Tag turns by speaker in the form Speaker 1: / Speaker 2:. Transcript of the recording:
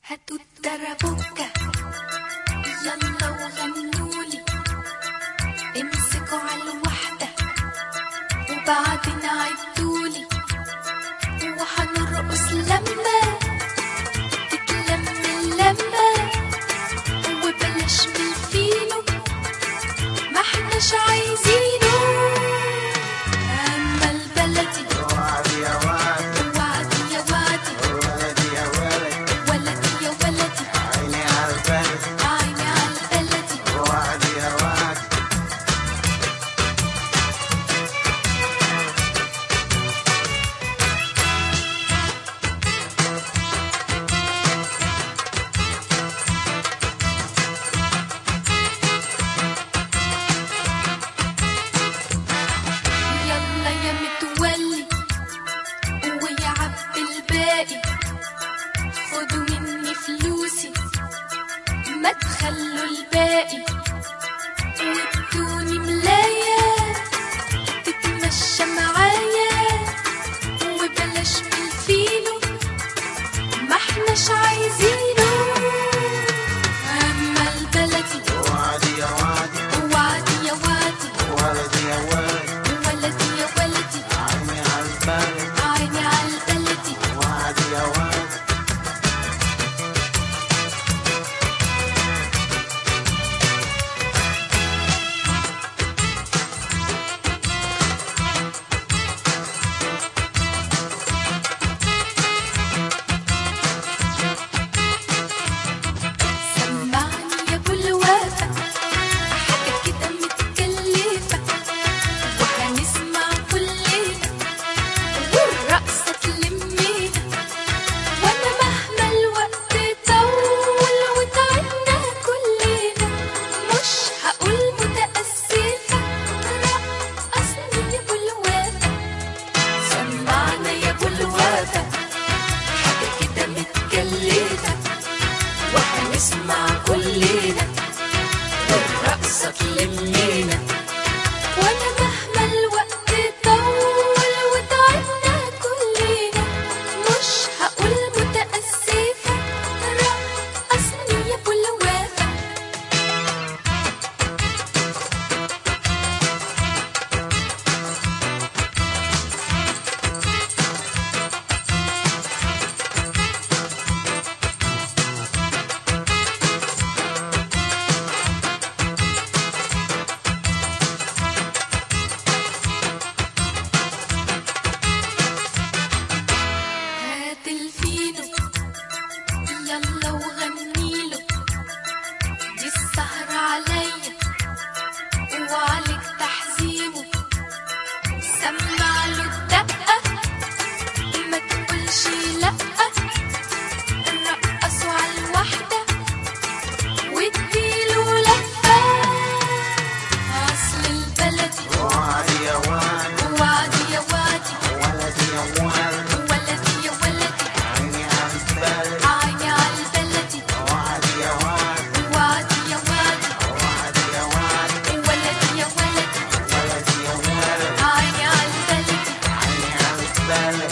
Speaker 1: هاتوا الترابوكة يلا وغنولي امسكوا على الوحدة وبعدين عدولي وهنرقص لما تتلم اللمة وبلاش من الفيلو ما احناش عايزينه اما البلدي
Speaker 2: وعدي يا وعد
Speaker 1: وعدي يا وعدي
Speaker 2: ولدي يا ولد
Speaker 1: ولدي يا ولدي
Speaker 2: عيني على البلد
Speaker 1: عيني على البلدي
Speaker 2: وعدي يا وعد
Speaker 1: يلا يا متولي ويا عبد الباقي خدوا مني فلوسي ما تخلوا الباقي وادوني ملاية تتمشى معايا وبلاش من الفيلو ما احناش عايزينه اما البلدي
Speaker 2: وعدي يا وعدي
Speaker 1: وعدي يا وعدي
Speaker 2: ولدي يا ولد
Speaker 1: ولدي يا ولدي
Speaker 2: عيني على البلد
Speaker 1: عيني على البلدي
Speaker 2: وعدي يا وعد
Speaker 1: سمعني يا ابو الوفا حاجة كده متكلفة وهنسمع كلنا والرقصة تلمينا وانا مهما الوقت طول وتعبنا كلنا مش هقول متأسفة رقصني يا ابو الوفا سمعنا يا ابو الوفا حاجة كده متكلفة وهنسمع كلنا والرقصة تلمينا وانا مهما الوقت طول وتعبنا كلنا مش هقول متأسفة رقصني يا ابو الوفا هات الفينو يلا وغنيله دي السهرة عليا وعليك تحزيمه سمع له الدقة ما تقولش لأ رقصوا على الوحدة واديله لفة أصل البلدي
Speaker 2: وعدي يا وعد
Speaker 1: وعدي يا وعدي
Speaker 2: ولدي يا ولد
Speaker 1: ولدي يا ولدي
Speaker 2: عيني على البلد
Speaker 1: عيني على البلدي
Speaker 2: وعدي يا وعد
Speaker 1: وعدي يا وعدي
Speaker 2: وعدي يا وعد
Speaker 1: ولدي يا ولدي
Speaker 2: ولدي يا ولد
Speaker 1: عيني على البلدي
Speaker 2: عيني على البلد